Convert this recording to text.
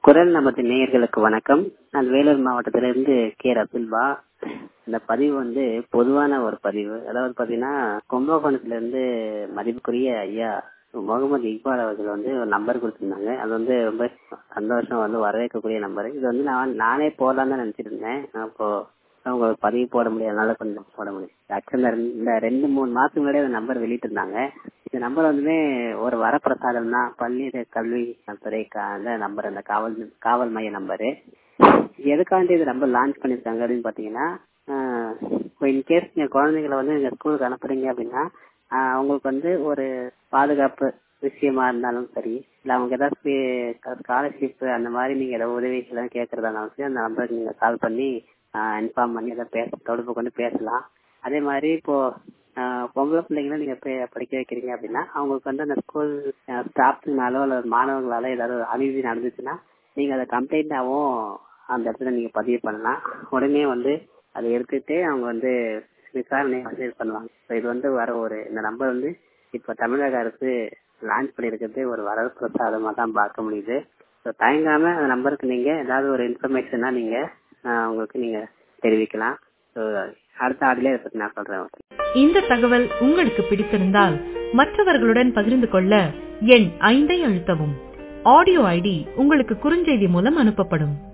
குரல் நமது நேயர்களுக்கு வணக்கம் நான் வேலூர் மாவட்டத்திலிருந்து கே ரசுல்பா இந்த பதிவு வந்து பொதுவான ஒரு பதிவு அதாவது பாத்தீங்கன்னா கும்பகோணத்துல இருந்து மதிப்புக்குரிய ஐயா முகமது இக்பால் அவர்கள் வந்து ஒரு நம்பர் கொடுத்திருந்தாங்க அது வந்து ரொம்ப சந்தோஷம் வந்து வரவேற்கக்கூடிய நம்பர் இது வந்து நான் நானே போடலாம் தான் நினைச்சிட்டு இருந்தேன் அப்போ அவங்க பதிவு போட முடியாதனால கொஞ்சம் போட முடியும் ஆக்சுவலா இந்த ரெண்டு மூணு மாசத்துக்கு முன்னாடி அந்த நம்பர் வெளியிட்டு இருந்தாங்க இந்த நம்பர் வந்து ஒரு வரப்பிரசாதம் தான் பள்ளி கல்வி துறை அந்த நம்பர் அந்த காவல் காவல் மைய நம்பரு எதுக்காண்டி இது நம்பர் லான்ச் பண்ணிருக்காங்க அப்படின்னு பாத்தீங்கன்னா இன்கேஸ் நீங்க குழந்தைங்களை வந்து நீங்க ஸ்கூலுக்கு அனுப்புறீங்க அப்படின்னா அவங்களுக்கு வந்து ஒரு பாதுகாப்பு விஷயமா இருந்தாலும் சரி இல்ல அவங்க ஏதாவது ஸ்காலர்ஷிப் அந்த மாதிரி நீங்க ஏதாவது உதவிகள் கேட்கறதா இருந்தாலும் சரி அந்த நம்பருக்கு நீங்க கால் பண்ணி இன்ஃபார்ம் பண்ணி அதை பேச தொடர்பு கொண்டு பேசலாம் அதே மாதிரி இப்போ பொம்பளை பிள்ளைங்களை நீங்க படிக்க வைக்கிறீங்க அப்படின்னா அவங்களுக்கு வந்து அந்த ஸ்கூல் ஸ்டாஃப்னாலோ அல்லது மாணவர்களால ஏதாவது அநீதி நடந்துச்சுன்னா நீங்க அதை கம்ப்ளைண்டாவும் அந்த இடத்துல நீங்க பதிவு பண்ணலாம் உடனே வந்து அதை எடுத்துட்டு அவங்க வந்து விசாரணை வந்து இது பண்ணுவாங்க இது வந்து வர ஒரு இந்த நம்பர் வந்து இப்ப தமிழக அரசு லான்ச் பண்ணிருக்கிறது ஒரு வரப்பிரசாதமா தான் பார்க்க முடியுது ஸோ தயங்காம அந்த நம்பருக்கு நீங்க ஏதாவது ஒரு இன்ஃபர்மேஷனா நீங்க உங்களுக்கு நீங்க தெரிவிக்கலாம் ஸோ அடுத்த ஆடிலே இதை பத்தி நான் சொல்றேன் இந்த தகவல் உங்களுக்கு பிடித்திருந்தால் மற்றவர்களுடன் பகிர்ந்து கொள்ள எண் ஐந்தை அழுத்தவும் ஆடியோ ஐடி உங்களுக்கு குறுஞ்செய்தி மூலம் அனுப்பப்படும்